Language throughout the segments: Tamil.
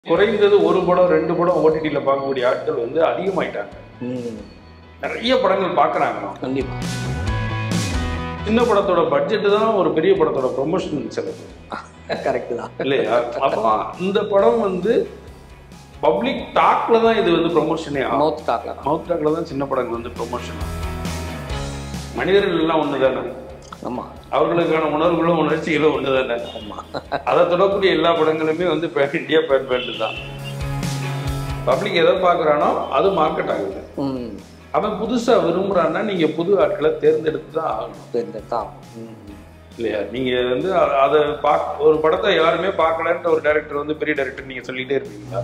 குறைந்தது ஒரு படம் ரெண்டு படம் ஓடிடியில் பார்க்கக்கூடிய ஆட்கள் வந்து அதிகமாயிட்டாங்க ம் நிறைய படங்கள் பார்க்குறாங்க கண்டிப்பா சின்ன படத்தோட பட்ஜெட் தான் ஒரு பெரிய படத்தோட ப்ரொமோஷன் செலவு கரெக்ட் தான் இல்லையா அப்போ இந்த படம் வந்து பப்ளிக் டாக்ல தான் இது வந்து ப்ரொமோஷனே ஆகும் மவுத் டாக்ல தான் மவுத் டாக்ல தான் சின்ன படங்கள் வந்து ப்ரொமோஷன் ஆகும் மனிதர்கள் எல்லாம் ஒன்று தானே ஆமா அவர்களுக்கான உணர்வுகளும் உணர்ச்சிகளும் ஒன்று தானே ஆமா அதை தொடக்கூடிய எல்லா படங்களுமே வந்து பேன் இந்தியா பேன் பேண்ட் தான் பப்ளிக் எதை பார்க்குறானோ அது மார்க்கெட் ஆகுது ம் அவன் புதுசா விரும்புறான்னா நீங்க புது ஆட்களை தேர்ந்தெடுத்து தான் ஆகணும் தெரிஞ்சதான் ம் இல்லையா நீங்க வந்து அ- அதை பார்க்க ஒரு படத்தை யாருமே பார்க்கலன்ற ஒரு டைரக்டர் வந்து பெரிய டைரக்டர் நீங்க சொல்லிட்டே இருப்பீங்களா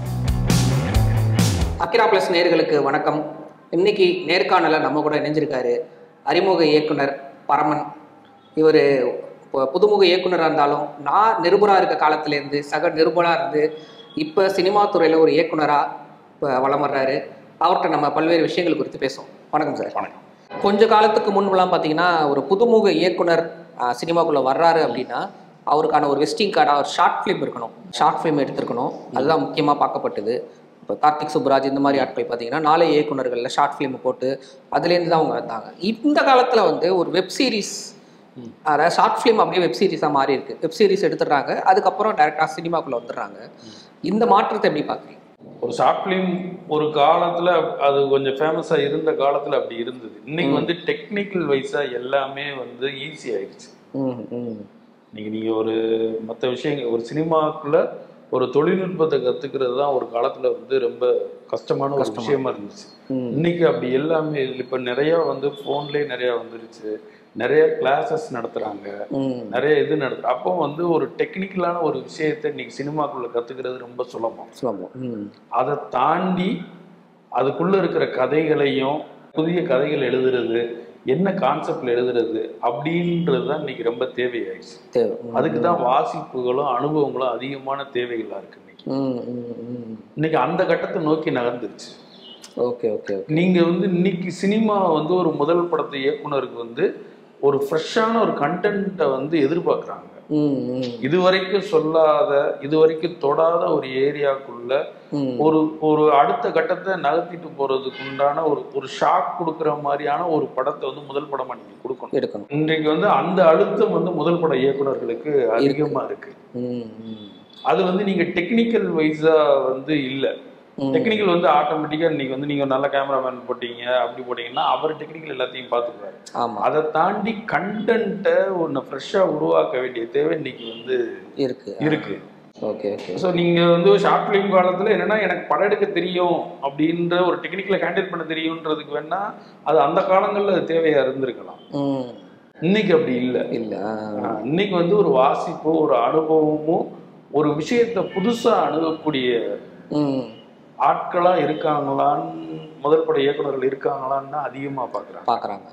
அக்கிரா பிளஸ் நேர்களுக்கு வணக்கம் இன்னைக்கு நேர்காணல நம்ம கூட இணைஞ்சிருக்காரு அறிமுக இயக்குனர் பரமன் இவர் புதுமுக இயக்குனராக இருந்தாலும் நான் நிருபராக இருக்க காலத்துலேருந்து சக நிருபராக இருந்து இப்போ சினிமா துறையில் ஒரு இயக்குனராக இப்போ வலம் வர்றாரு அவர்கிட்ட நம்ம பல்வேறு விஷயங்கள் குறித்து பேசுவோம் வணக்கம் சார் வணக்கம் கொஞ்ச காலத்துக்கு முன்பெல்லாம் பார்த்தீங்கன்னா ஒரு புதுமுக இயக்குனர் சினிமாக்குள்ளே வர்றாரு அப்படின்னா அவருக்கான ஒரு வெஸ்டிங் கார்டாக ஒரு ஷார்ட் ஃபிலிம் இருக்கணும் ஷார்ட் ஃபிலிம் எடுத்திருக்கணும் அதுதான் முக்கியமாக பார்க்கப்பட்டது இப்போ கார்த்திக் சுப்புராஜ் இந்த மாதிரி ஆட்கள் பார்த்தீங்கன்னா நாளை இயக்குனர்களில் ஷார்ட் ஃபிலிம் போட்டு அதுலேருந்து தான் அவங்க வந்தாங்க இந்த காலத்தில் வந்து ஒரு வெப் சீரிஸ் அதாவது ஷார்ட் ஃபிலிம் அப்படியே வெப் சீரிஸாக மாறி இருக்கு வெப் சீரிஸ் எடுத்துடுறாங்க அதுக்கப்புறம் டேரெக்டாக சினிமாக்குள்ளே வந்துடுறாங்க இந்த மாற்றத்தை எப்படி பார்க்குறீங்க ஒரு ஷார்ட் ஃபிலிம் ஒரு காலத்துல அது கொஞ்சம் ஃபேமஸா இருந்த காலத்துல அப்படி இருந்தது இன்னைக்கு வந்து டெக்னிக்கல் வைஸா எல்லாமே வந்து ஈஸி ஆயிடுச்சு ம் ம் நீங்க நீங்க ஒரு மற்ற விஷயங்கள் ஒரு சினிமாக்குள்ள ஒரு தொழில்நுட்பத்தை கத்துக்கிறது தான் ஒரு காலத்துல வந்து ரொம்ப கஷ்டமான ஒரு விஷயமா இருந்துச்சு ம். இன்னைக்கு அப்படி எல்லாமே இப்ப நிறைய வந்து போன்லயே நிறைய வந்துருச்சு நிறைய கிளாஸஸ் நடத்துறாங்க ம் நிறைய இது நடத்து அப்போ வந்து ஒரு டெக்னிக்கலான ஒரு விஷயத்தை இன்னைக்கு சினிமாக்குள்ள கத்துக்கிறது ரொம்ப சுலபம் சுலபம் ம் அதை தாண்டி அதுக்குள்ள இருக்கிற கதைகளையும் புதிய கதைகள் எழுதுறது என்ன கான்செப்ட்ல எழுதுறது அப்படின்றது தான் இன்னைக்கு ரொம்ப தேவையாயிடுச்சு தேவை ம். அதுக்கு தான் வாசிப்புகளும் அனுபவங்களும் அதிகமான தேவைகளா இருக்கு இன்னைக்கு ம் ம் ம் இன்னைக்கு அந்த கட்டத்தை நோக்கி நகர்ந்துருச்சு ஓகே ஓகே ஓகே நீங்க வந்து இன்னைக்கு சினிமா வந்து ஒரு முதல் படத்தை இயக்குனருக்கு வந்து ஒரு ஃப்ரெஷ்ஷான ஒரு கண்டென்ட்டை வந்து எதிர்பார்க்குறாங்க ம் ம் இது வரைக்கும் சொல்லாத இது வரைக்கும் தொடாத ஒரு ஏரியாக்குள்ள ம் ஒரு ஒரு அடுத்த கட்டத்தை நகர்த்திட்டு போறதுக்கு உண்டான ஒரு ஒரு ஷாக் கொடுக்குற மாதிரியான ஒரு படத்தை வந்து முதல் படமா நீங்க கொடுக்கணும் எடுக்கணும் இன்றைக்கு வந்து அந்த அழுத்தம் வந்து முதல் பட இயக்குனர்களுக்கு அதிகமா இருக்கு ம் ம் அது வந்து நீங்க டெக்னிக்கல் வைஸா வந்து இல்ல ம். டெக்னிக்கல் வந்து ஆட்டோமேட்டிக்கா இன்னைக்கு வந்து நீங்க ஒரு நல்ல கேமராமேன் போட்டீங்க அப்படி போட்டீங்கன்னா அவர் டெக்னிக்கல் எல்லாத்தையும் பார்த்துக்குவாரு ஆமா அதை தாண்டி கண்டென்ட்டை ஒன்று ஃப்ரெஷ்ஷாக உருவாக்க வேண்டிய தேவை இன்னைக்கு வந்து இருக்கு இருக்கு ஓகே ஓகே ஸோ நீங்க வந்து ஷார்ட் ஃபிலிம் காலத்துல என்னன்னா எனக்கு படம் எடுக்க தெரியும் அப்படின்ற ஒரு டெக்னிக்கலை ஹேண்டில் பண்ண தெரியுன்றதுக்கு வேணா அது அந்த காலங்கள்ல அது தேவையா இருந்திருக்கலாம் ம் இன்னைக்கு அப்படி இல்லை இல்ல இன்னைக்கு வந்து ஒரு வாசிப்போ ஒரு அனுபவமும் ஒரு விஷயத்தை புதுசா அணுகக்கூடிய ம் ஆட்களா இருக்காங்களான்னு முதல் பட இயக்குனர்கள் இருக்காங்களான்னு தான் அதிகமா பாக்குறாங்க பார்க்குறாங்க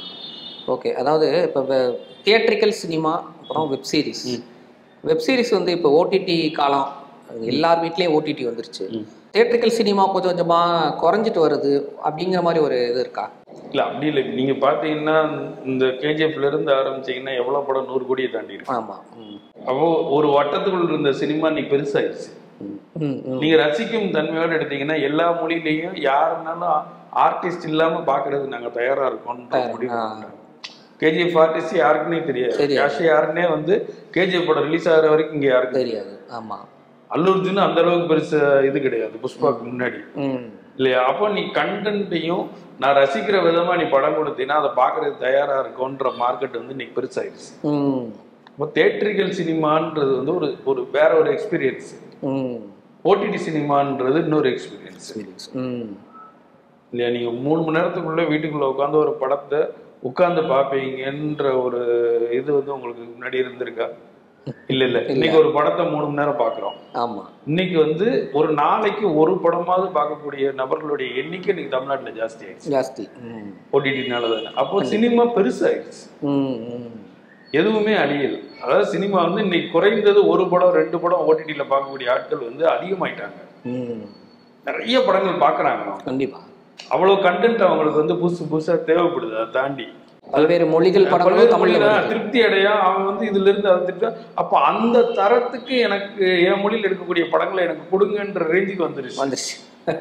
ஓகே அதாவது இப்போ தியேட்ரிக்கல் சினிமா அப்புறம் வெப் சீரிஸ் வெப் சீரிஸ் வந்து இப்போ ஓடிடி காலம் அது எல்லார் வீட்லேயும் ஓடிடி வந்துருச்சு ம். தியேட்ரிக்கல் சினிமா கொஞ்சம் கொஞ்சமாக குறைஞ்சிட்டு வருது அப்படிங்கிற மாதிரி ஒரு இது இருக்கா இல்ல அப்படி இல்லை நீங்க பாத்தீங்கன்னா இந்த கேஜிஎஃப்ல இருந்து ஆரம்பிச்சீங்கன்னா எவ்வளவு படம் நூறு கோடியை தாண்டி இருக்கு ஆமாம் ம் அப்போ ஒரு வட்டத்துக்குள்ள இருந்த சினிமா இன்னைக்கு பெருசாயிருச்சு ம் ம் ம் நீங்க ரசிக்கும் தன்மையோட எடுத்தீங்கன்னா எல்லா மொழியிலையும் யாருனாலும் ஆர்டிஸ்ட் இல்லாம பாக்குறது நாங்க தயாரா இருக்கோம் தயாரா, ஆ. கேஜிஎஃப் ஆர்டிஸ்ட் யாருக்குன்னே தெரியாது தெரியாது. யாஷ் யாருன்னே வந்து கேஜிஎஃப் படம் ரிலீஸ் ஆகிற வரைக்கும் இங்க யாருக்கு தெரியாது ஆமாம் அல்லு அர்ஜுன் அந்த அளவுக்கு பெருசு இது கிடையாது புஷ்பாக்கு முன்னாடி ம் இல்லையா அப்போ நீ கண்டென்ட்டையும் நான் ரசிக்கிற விதமா நீ படம் கொடுத்தீங்கன்னா அதை பாக்குறது தயாரா இருக்கும்ன்ற மார்க்கெட் வந்து இன்னைக்கு பெருசாயிருச்சு ம் இப்போ தேட்ரிக்கல் சினிமான்றது வந்து ஒரு ஒரு வேற ஒரு எக்ஸ்பீரியன்ஸ் ம் ஓடிடி சினிமான்றது இன்னொரு எக்ஸ்பீரியன்ஸ் சீரிஸ் ம் இல்லையா நீங்க மூணு மணி நேரத்துக்குள்ள வீட்டுக்குள்ள உட்காந்து ஒரு படத்தை உட்கார்ந்து பார்ப்பீங்கன்ற ஒரு இது வந்து உங்களுக்கு முன்னாடி இருந்திருக்கா இல்ல இல்ல இன்னைக்கு ஒரு படத்தை மூணு மணி நேரம் பாக்குறோம் ஆமாம் இன்னைக்கு வந்து ஒரு நாளைக்கு ஒரு படமாவது பார்க்கக்கூடிய நபர்களுடைய எண்ணிக்கை இன்னைக்கு தமிழ்நாட்டுல ஜாஸ்தி ஆயிடுச்சு ஜாஸ்தி ம் ஓடிடினால தானே அப்போ சினிமா பெருசாயிடுச்சு ம் ம் எதுவுமே அழியல அதாவது சினிமா வந்து இன்னைக்கு குறைந்தது ஒரு படம் ரெண்டு படம் ஓடிடியில் பார்க்கக்கூடிய ஆட்கள் வந்து அதிகமாயிட்டாங்க ம் நிறைய படங்கள் பார்க்குறாங்க கண்டிப்பாக அவ்வளோ கண்டென்ட் அவங்களுக்கு வந்து புதுசு புதுசாக தேவைப்படுது அதை தாண்டி பல்வேறு மொழிகள் படங்களும் பல்வேறு தமிழ்ல மொழியில வருது. திருப்தி அடையா அவன் வந்து இதுல இருந்து அது திருப்தி அப்ப அந்த தரத்துக்கு எனக்கு என் மொழியில் எடுக்கக்கூடிய படங்களை எனக்கு கொடுங்கன்ற ரேஞ்சுக்கு வந்துருச்சு வந்துருச்சு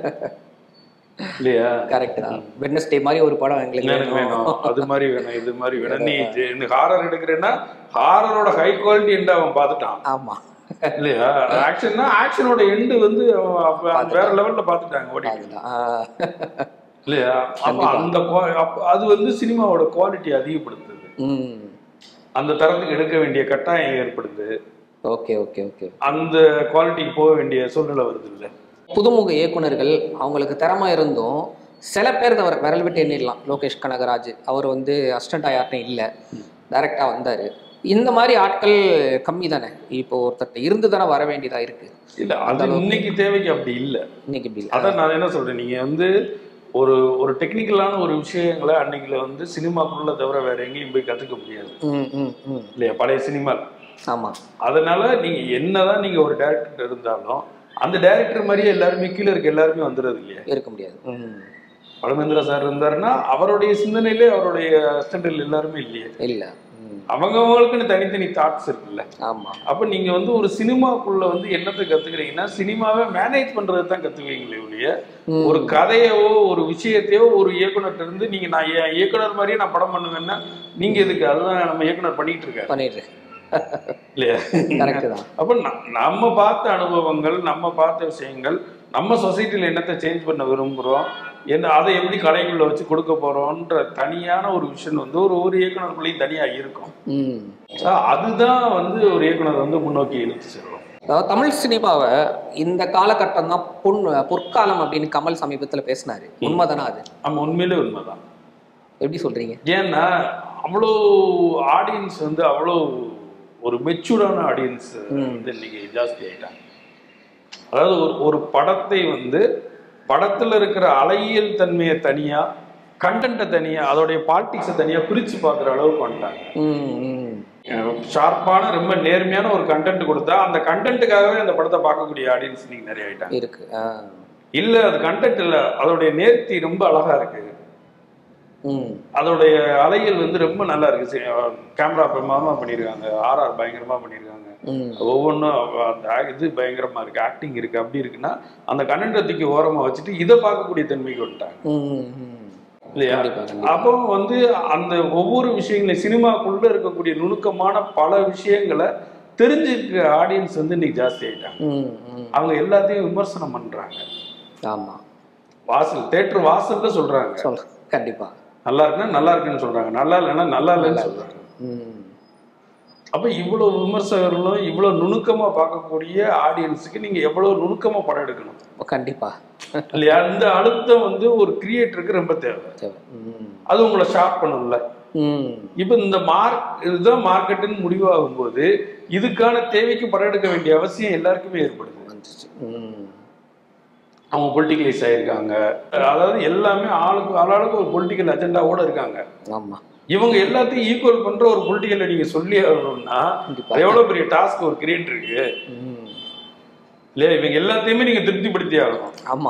இல்லையா கரெக்ட் தான் வெட்னஸ்டே மாதிரி ஒரு படம் எங்களுக்கு எனக்கு வேணும் வேணும் அது மாதிரி வேணும் இது மாதிரி வேணும் நீ ஹாரர் எடுக்கிறேன்னா ஹாரரோட ஹை குவாலிட்டி எண்ட் அவன் பார்த்துட்டான் ஆமா இல்லையா ஆக்ஷன்னா ஆக்ஷனோட எண்டு வந்து அவன் அப்ப அவன் வேற லெவல்ல பார்த்துட்டாங்க ஓடி அதுதான் ஆஹ் இல்லையா அப்ப அந்த qua- அப்ப அது வந்து சினிமாவோட குவாலிட்டி அதிகப்படுத்துது ம் அந்த தரத்துக்கு எடுக்க வேண்டிய கட்டாயம் ஏற்படுது ஓகே ஓகே ஓகே அந்த குவாலிட்டிக்கு போக வேண்டிய சூழ்நிலை வருது இல்ல புதுமுக இயக்குனர்கள் அவங்களுக்கு திறமை இருந்தும் சில பேர் தவிர விரல் விட்டு எண்ணிடலாம் லோகேஷ் கனகராஜ் அவர் வந்து அசிஸ்டண்டா யார்ட்டும் இல்லை டைரக்டா வந்தாரு இந்த மாதிரி ஆட்கள் கம்மி தானே இப்போ ஒருத்தர் இருந்து தானே வர வேண்டியதா இருக்கு இல்ல அது இன்னைக்கு தேவைக்கு அப்படி இல்ல இன்னைக்கு இப்படி இல்லை அதான் நான் என்ன சொல்றேன் நீங்க வந்து ஒரு ஒரு டெக்னிக்கலான ஒரு விஷயங்களை அன்னைக்குல வந்து சினிமாக்குள்ள தவிர வேற எங்கேயும் போய் கத்துக்க முடியாது ம் ம் ம் இல்லையா பழைய சினிமா ஆமா அதனால நீங்க என்னதான் நீங்க ஒரு டேரக்டர் இருந்தாலும் அந்த டேரக்டர் மாதிரியே எல்லாருமே கீழே இருக்க எல்லாருமே வந்துடுறது இல்லையா இருக்க முடியாது ம் பழமேந்திரா சார் இருந்தாருன்னா அவருடைய சிந்தனையிலே அவருடைய அசிஸ்டன்ட் எல்லாருமே இல்லையே இல்லை ம் அவங்கவங்களுக்குன்னு தனித்தனி தாட்ஸ் இருக்குல்ல ஆமா அப்ப நீங்க வந்து ஒரு சினிமாக்குள்ள வந்து என்னத்தை கத்துக்கிறீங்கன்னா சினிமாவை மேனேஜ் பண்றது தான் கத்துக்குவீங்களே ஒழிய ம். ஒரு கதையவோ ஒரு விஷயத்தையோ ஒரு இயக்குனர்ட்ட இருந்து நீங்க நான் என் இயக்குனர் மாதிரியே நான் படம் பண்ணுவேன்னா நீங்க எதுக்கு அதுதான் நம்ம இயக்குனர் பண்ணிட்டு இருக்காரு பண்ணிடுறேன் இல்லையா கரெக்டு தான் அப்ப ந- நம்ம பார்த்த அனுபவங்கள் நம்ம பார்த்த விஷயங்கள் நம்ம சொசைட்டில என்னத்தை சேஞ்ச் பண்ண விரும்புறோம் என்ன அதை எப்படி கடைக்குள்ள வச்சு கொடுக்க போறோம்ன்ற தனியான ஒரு விஷயம் வந்து ஒரு ஒரு இயக்குனருக்குள்ளேயும் தனியா இருக்கும் ம் So, அதுதான் வந்து ஒரு இயக்குனர் வந்து முன்னோக்கி இழுத்து செல்லும் அதாவது தமிழ் சினிமாவை இந்த காலகட்டம் தான் பொன் பொற்காலம் அப்படின்னு கமல் சமீபத்துல பேசினாரு உண்மைதானா அது நம்ம உண்மையிலே உண்மைதான் எப்படி சொல்றீங்க ஏன்னா அவ்வளோ ஆடியன்ஸ் வந்து அவ்வளோ ஒரு மெச்சூர்டான ஆடியன்ஸ் வந்து இன்னைக்கு ஜாஸ்தி ஆயிட்டாங்க அதாவது ஒரு ஒரு படத்தை வந்து படத்துல இருக்கிற அலையியல் தன்மையை தனியா கண்டென்ட்டை தனியா அதோடைய பாலிடிக்ஸை தனியா பிரிச்சு பார்க்குற அளவுக்கு வந்துட்டாங்க ம் ம் ஷார்ப்பான ரொம்ப நேர்மையான ஒரு கண்டென்ட் கொடுத்தா அந்த கண்டென்ட்டுக்காகவே அந்த படத்தை பார்க்கக்கூடிய ஆடியன்ஸ் நீங்க நிறைய ஆயிட்டாங்க இருக்கு ஆ. இல்ல அது கண்டென்ட் இல்ல அதோடைய நேர்த்தி ரொம்ப அழகா இருக்கு ம் அதோடைய அலைகள் வந்து ரொம்ப நல்லா இருக்கு கேமரா பிரமாதமா பண்ணியிருக்காங்க ஆர்ஆர் பயங்கரமா பண்ணியிருக்காங்க ம் ஒவ்வொன்றும் அந்த act- இது பயங்கரமா இருக்கு ஆக்டிங் இருக்கு அப்படி இருக்குன்னா அந்த கண்டென்ட்டை தூக்கி ஓரமா வச்சுட்டு இதை பார்க்கக்கூடிய தன்மைக்கு வந்துட்டாங்க ம் ம் இல்லையா கண்டிப்பா, கண்டிப்பா. அப்போ வந்து அந்த ஒவ்வொரு விஷயங்களையும் சினிமாக்குள்ள இருக்கக்கூடிய நுணுக்கமான பல விஷயங்களை தெரிஞ்சுக்க ஆடியன்ஸ் வந்து இன்னைக்கு ஜாஸ்தி ஆயிட்டாங்க ம் ம் அவங்க எல்லாத்தையும் விமர்சனம் பண்றாங்க ஆமா வாசல் தேட்டர் வாசல்ல சொல்றாங்க சொல்ல கண்டிப்பா நல்லா இருக்குன்னா நல்லா இருக்குன்னு சொல்றாங்க நல்லா இல்லைன்னா நல்லா இல்லைன்னு சொல்றாங்க ம் அப்ப இவ்வளவு விமர்சகர்களும் இவ்வளவு நுணுக்கமா பார்க்கக்கூடிய ஆடியன்ஸுக்கு நீங்க எவ்வளவு நுணுக்கமா படம் எடுக்கணும் கண்டிப்பா இல்லையா அந்த அழுத்தம் வந்து ஒரு கிரியேட்டருக்கு ரொம்ப தேவை தேவை. ம் அது உங்களை ஷார்ப் பண்ணும்ல ம் இப்ப இந்த மார்க் இதுதான் மார்க்கெட்டுன்னு முடிவாகும் போது இதுக்கான தேவைக்கு படம் எடுக்க வேண்டிய அவசியம் எல்லாருக்குமே ஏற்படுது வந்துச்சு ம் அவங்க பொலிட்டிக்கலைஸ் ஆயிருக்காங்க அதாவது எல்லாமே ஆளுக்கு ஆளாளுக்கு ஒரு பொலிட்டிக்கல் அஜெண்டாவோட இருக்காங்க ஆமா இவங்க எல்லாத்தையும் ஈக்குவல் பண்ற ஒரு பொலிட்டிக்கலை நீங்க சொல்லி ஆகணும்னா கண்டிப்பா அது எவ்வளவு பெரிய டாஸ்க் ஒரு கிரியேட்டருக்கு ம் இல்லையா இவங்க எல்லாத்தையுமே நீங்க திருப்திப்படுத்தி ஆகணும் ஆமா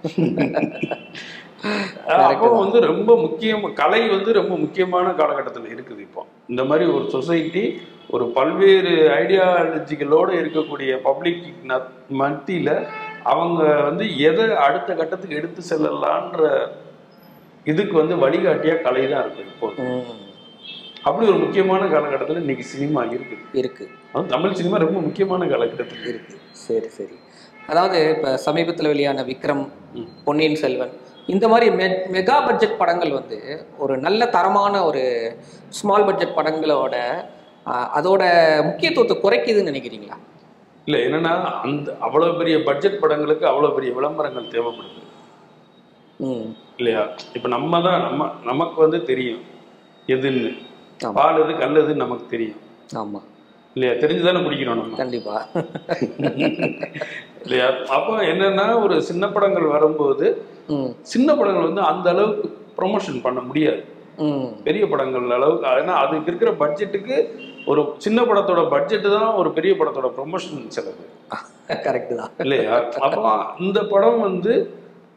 அப்போ வந்து ரொம்ப முக்கியம் கலை வந்து ரொம்ப முக்கியமான காலகட்டத்தில் இருக்குது இப்போ இந்த மாதிரி ஒரு சொசைட்டி ஒரு பல்வேறு ஐடியாலஜிகளோட இருக்கக்கூடிய பப்ளிக் மத்தியில அவங்க வந்து எதை அடுத்த கட்டத்துக்கு எடுத்து செல்லலான்ற இதுக்கு வந்து வழிகாட்டியா கலை தான் இருக்கு இப்போ ம் அப்படி ஒரு முக்கியமான காலகட்டத்தில் இன்னைக்கு சினிமா இருக்குது இருக்கு அதுவும் தமிழ் சினிமா ரொம்ப முக்கியமான காலகட்டத்தில் இருக்கு சரி சரி அதாவது இப்போ சமீபத்தில் வெளியான விக்ரம் ம். பொன்னியின் செல்வன் இந்த மாதிரி மெ மெகா பட்ஜெட் படங்கள் வந்து ஒரு நல்ல தரமான ஒரு ஸ்மால் பட்ஜெட் படங்களோட ஆஹ், அதோட முக்கியத்துவத்தை குறைக்குதுன்னு நினைக்கிறீங்களா இல்லை என்னன்னா அந்த அவ்வளோ பெரிய பட்ஜெட் படங்களுக்கு அவ்வளோ பெரிய விளம்பரங்கள் தேவைப்படுது ம் இல்லையா இப்போ நம்ம தான் நம்ம நமக்கு வந்து தெரியும் எதுன்னு ஆமா. பால் எது கல் எதுன்னு நமக்கு தெரியும் ஆமாம் இல்லையா தெரிஞ்சுதானே குடிக்கணும் நம்ம கண்டிப்பா இல்லையா அப்போ என்னன்னா ஒரு சின்ன படங்கள் வரும்போது ம் சின்ன படங்கள் வந்து அந்த அளவுக்கு ப்ரொமோஷன் பண்ண முடியாது ம் பெரிய படங்கள் அளவுக்கு ஏன்னா அதுக்கு இருக்கிற பட்ஜெட்டுக்கு ஒரு சின்ன படத்தோட பட்ஜெட்டு தான் ஒரு பெரிய படத்தோட ப்ரொமோஷன் செலவு கரெக்டு தான் இல்லையா அப்போ இந்த படம் வந்து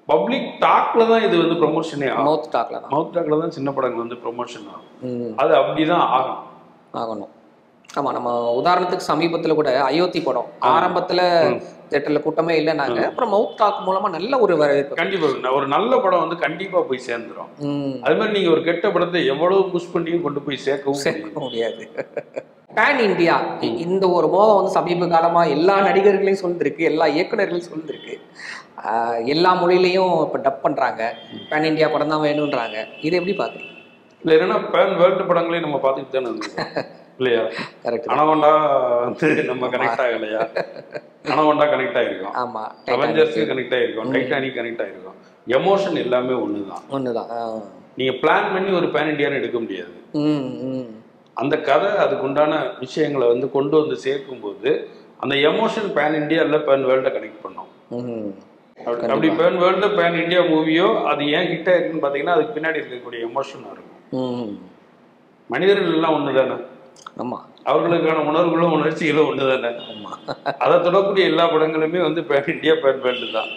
பப்ளிக் டாக்ல தான் இது வந்து ப்ரொமோஷனே ஆகும் மவுத் டாக்ல தான் மவுத் டாக்ல தான் சின்ன படங்கள் வந்து ப்ரொமோஷன் ஆகும் ம் அது அப்படிதான் ஆகும் ஆகணும் ஆமா நம்ம உதாரணத்துக்கு சமீபத்துல கூட அயோத்தி படம் ஆரம்பத்துல தேட்டர்ல கூட்டமே இல்லைனாங்க அப்புறம் மவுத் டாக் மூலமா நல்ல ஒரு வரவேற்பு கண்டிப்பா ந- ஒரு நல்ல படம் வந்து கண்டிப்பா போய் சேர்ந்துரும் ம் அது மாதிரி நீங்க ஒரு கெட்ட படத்தை எவ்வளவு புஷ் பண்ணியும் கொண்டு போய் சேர்க்கவும் முடியாது. சேர்க்க முடியாது பேன் இந்தியா இந்த ஒரு மோகம் வந்து சமீப காலமா எல்லா நடிகர்களையும் சொல்லிருக்கு எல்லா இயக்குனர்களையும் சொல்லிருக்கு ஆஹ் எல்லா மொழியிலையும் இப்போ டப் பண்றாங்க பேன் இந்தியா படம் தான் வேணுன்றாங்க இதை எப்படி பாக்குறீங்க இல்ல என்னன்னா பேன் வேர்ல்டு படங்களையும் நம்ம பார்த்துட்டு தானே இருந்தோம் இல்லையா கரெக்ட் அனகொண்டா வந்து நம்ம கனெக்ட் ஆகலையா அனகொண்டா கனெக்ட் ஆயிருக்கோம் ஆமா அவெஞ்சர்ஸ் கனெக்ட் ஆயிருக்கும் டைட்டானிக் கனெக்ட் ஆயிருக்கும் எமோஷன் எல்லாமே ஒண்ணுதான் ஒண்ணுதான் ஆ. நீங்க பிளான் பண்ணி ஒரு பேன் இண்டியான்னு எடுக்க முடியாது ம் ம் அந்த கதை அதுக்குண்டான விஷயங்களை வந்து கொண்டு வந்து சேர்க்கும்போது அந்த எமோஷன் பேன் இந்தியா இல்லை பேன் வேர்ல்டை கனெக்ட் பண்ணும் ம் அப்படி- அப்படி பேன் வேர்ல்டு பேன் இந்தியா மூவியோ அது ஏன் ஹிட் ஆயிருக்குன்னு பார்த்தீங்கன்னா அதுக்கு பின்னாடி இருக்கக்கூடிய எமோஷனாக இருக்கும் ம் மனிதர்கள் எல்லாம் ஒன்று தானே ஆமா அவர்களுக்கான உணர்வுகளும் உணர்ச்சிகளும் ஒன்று தானே ஆமா அதை தொடக்கூடிய எல்லா படங்களுமே வந்து பேன் இந்தியா பேன் வேர்ல்டு தான்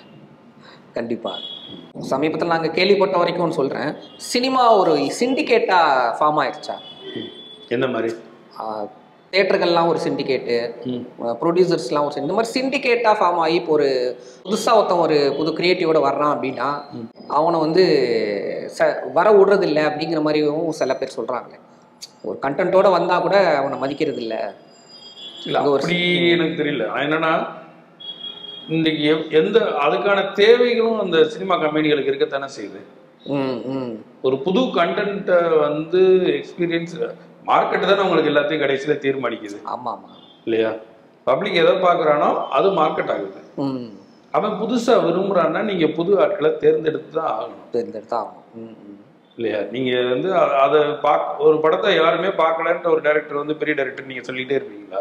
கண்டிப்பா சமீபத்தில் நாங்க கேள்விப்பட்ட வரைக்கும் சொல்றேன் சினிமா ஒரு சிண்டிகேட்டா ஃபார்ம் ஆயிடுச்சா எந்த மாதிரி தேட்டர்கள்லாம் ஒரு சிண்டிகேட்டு ம். ப்ரொடியூசர்ஸ்லாம் ஒரு இந்த மாதிரி சிண்டிகேட்டாக ஃபார்ம் ஆகி இப்போ ஒரு புதுசாக ஒருத்தன் ஒரு புது கிரியேட்டிவோட வர்றான் அப்படின்னா அவனை வந்து ச வர விடுறது இல்லை அப்படிங்கிற மாதிரியும் சில பேர் சொல்கிறாங்க ஒரு கண்டென்ட்டோட வந்தால் கூட அவனை மதிக்கிறது இல்லை இல்ல அது ஒரு அப்படி எனக்கு தெரியல ஆனா என்னன்னா இன்னைக்கு எவ்- எந்த அதுக்கான தேவைகளும் அந்த சினிமா கம்பெனிகளுக்கு இருக்கத்தானே செய்யுது ம் ம் ஒரு புது கண்டென்ட்டை வந்து எக்ஸ்பீரியன்ஸ் மார்க்கெட் தானே உங்களுக்கு எல்லாத்தையும் கடைசியில தீர்மானிக்குது ஆமாம் ஆமாம் இல்லையா பப்ளிக் எதை பார்க்குறானோ அது மார்க்கெட் ஆகுது ம் அவன் புதுசா விரும்புறான்னா நீங்க புது ஆட்களை தேர்ந்தெடுத்து தான் ஆகணும் தேர்ந்தெடுத்து ஆகணும் ம் ம் இல்லையா நீங்க வந்து அ- அதை பார்க்க ஒரு படத்தை யாருமே பார்க்கலன்ட்டு ஒரு டைரக்டர் வந்து பெரிய டைரக்டர் நீங்க சொல்லிட்டே இருப்பீங்களா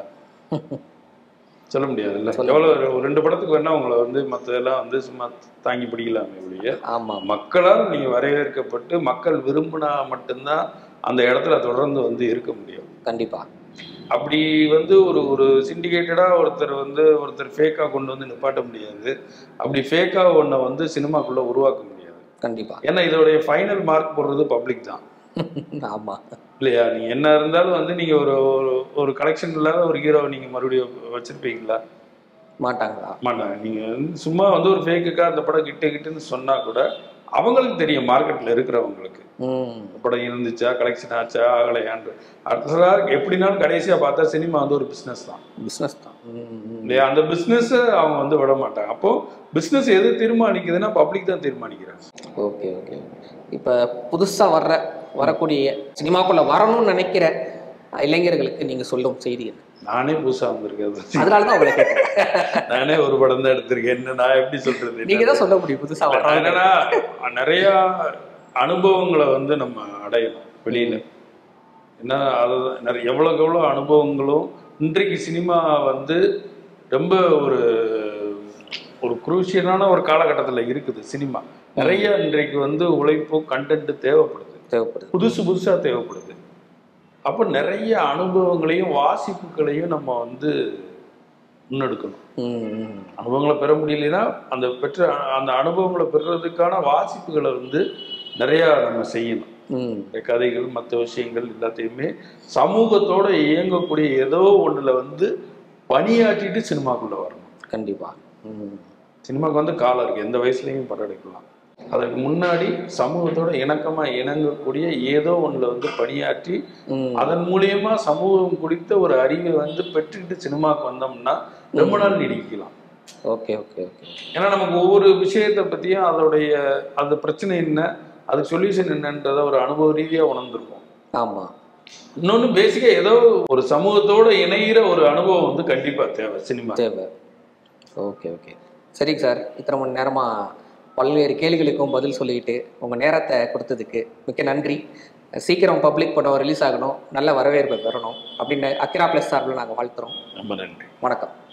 சொல்ல முடியாதுல்ல சொல்ல எவ்வளவு ஒரு- ஒரு ரெண்டு படத்துக்கு வேணா உங்களை வந்து மற்றதெல்லாம் வந்து சும்மா தாங்கி பிடிக்கலாமே ஒழிய ஆமாம் மக்களால் நீங்க வரவேற்கப்பட்டு மக்கள் விரும்பினா மட்டும்தான் அந்த இடத்துல தொடர்ந்து வந்து இருக்க முடியும் கண்டிப்பாக அப்படி வந்து ஒரு ஒரு சிண்டிகேட்டடா ஒருத்தர் வந்து ஒருத்தர் ஃபேக்கா கொண்டு வந்து நிப்பாட்ட முடியாது அப்படி ஃபேக்கா ஒன்றை வந்து சினிமாக்குள்ள உருவாக்க முடியாது கண்டிப்பாக ஏன்னா இதோடைய ஃபைனல் மார்க் போடுறது பப்ளிக் தான் ஆமாம் இல்லையா நீங்க என்ன இருந்தாலும் வந்து நீங்க ஒரு ஒரு- ஒரு கலெக்ஷன் இல்லாத ஒரு ஹீரோவை நீங்க மறுபடியும் வச்சிருப்பீங்களா மாட்டாங்களா மாட்டாங்க நீங்க வந்து சும்மா வந்து ஒரு ஃபேக்குக்கா அந்த படம் கிட்ட கிட்டுன்னு சொன்னா கூட அவங்களுக்கு தெரியும் மார்க்கெட்ல இருக்கிறவங்களுக்கு ம் இந்த படம் இருந்துச்சா கலெக்ஷன் ஆச்சா ஆகலையான்னு அடுத்ததா எப்படினாலும் கடைசியா பார்த்தா சினிமா வந்து ஒரு பிசினஸ் தான் பிஸ்னஸ் தான் ம் ம் இல்லையா அந்த பிசினஸ் அவங்க வந்து விட மாட்டாங்க அப்போ பிசினஸ் எது தீர்மானிக்குதுன்னா பப்ளிக் தான் தீர்மானிக்கிறாங்க ஓகே ஓகே இப்போ புதுசாக வர்ற வரக்கூடிய சினிமாக்குள்ளே வரணும்னு நினைக்கிற இளைஞர்களுக்கு நீங்கள் சொல்லும் செய்தி என்ன நானே புதுசா வந்திருக்கேன் அதனால தான் உங்களை கேட்டேன் நானே ஒரு படம் தான் எடுத்திருக்கேன் என்ன நான் எப்படி சொல்றது நீங்கள் தான் சொல்ல முடியும் புதுசாக நான் வர்றாங்க என்னன்னா நிறைய அனுபவங்களை வந்து நம்ம அடையணும் வெளியில என்ன அதுதான் நிறைய எவ்வளோக்கு எவ்வளோ அனுபவங்களும் இன்றைக்கு சினிமா வந்து ரொம்ப ஒரு ஒரு குரூஷியலான ஒரு காலகட்டத்தில் இருக்குது சினிமா நிறைய இன்றைக்கு வந்து உழைப்பும் கண்டென்ட் தேவைப்படுது தேவைப்படுது புதுசு புதுசாக தேவைப்படுது அப்போ நிறைய அனுபவங்களையும் வாசிப்புகளையும் நம்ம வந்து முன்னெடுக்கணும் ம் ம் அனுபவங்களை பெற முடியலன்னா அந்த பெற்ற அந்த அனுபவங்களை பெறுறதுக்கான வாசிப்புகளை வந்து நிறையா நம்ம செய்யணும் ம் இந்த கதைகள் மற்ற விஷயங்கள் எல்லாத்தையுமே சமூகத்தோட இயங்கக்கூடிய ஏதோ ஒண்ணுல வந்து பணியாற்றிட்டு சினிமாக்குள்ள வரணும் கண்டிப்பாக ம் சினிமாக்கு வந்து காலம் இருக்கு எந்த வயசுலயும் படம் எடுக்கலாம் அதுக்கு முன்னாடி சமூகத்தோட இணக்கமா இணங்கக்கூடிய ஏதோ ஒண்ணுல வந்து பணியாற்றி ம் அதன் மூலியமா சமூகம் குறித்த ஒரு அறிவை வந்து பெற்றுக்கிட்டு சினிமாக்கு வந்தோம்னா ரொம்ப நாள் நீடிக்கலாம் ஓகே ஓகே ஓகே ஏன்னா நமக்கு ஒவ்வொரு விஷயத்தை பத்தியும் அதோடைய அந்த பிரச்சனை என்ன அதுக்கு சொல்யூஷன் என்னன்றத ஒரு அனுபவ ரீதியா உணர்ந்திருப்போம் ஆமாம் இன்னொன்னு பேசிக்கா ஏதோ ஒரு சமூகத்தோட இணையிற ஒரு அனுபவம் வந்து கண்டிப்பா தேவை சினிமா தேவை ஓகே ஓகே சரிங்க சார் இத்தனை மணி நேரமாக பல்வேறு கேள்விகளுக்கும் பதில் சொல்லிக்கிட்டு உங்கள் நேரத்தை கொடுத்ததுக்கு மிக்க நன்றி சீக்கிரம் பப்ளிக் படம் ரிலீஸ் ஆகணும் நல்ல வரவேற்பை பெறணும் அப்படின்னு அக்கிரா ப்ளஸ் சார்பில் நாங்கள் வாழ்த்துறோம் ரொம்ப நன்றி வணக்கம்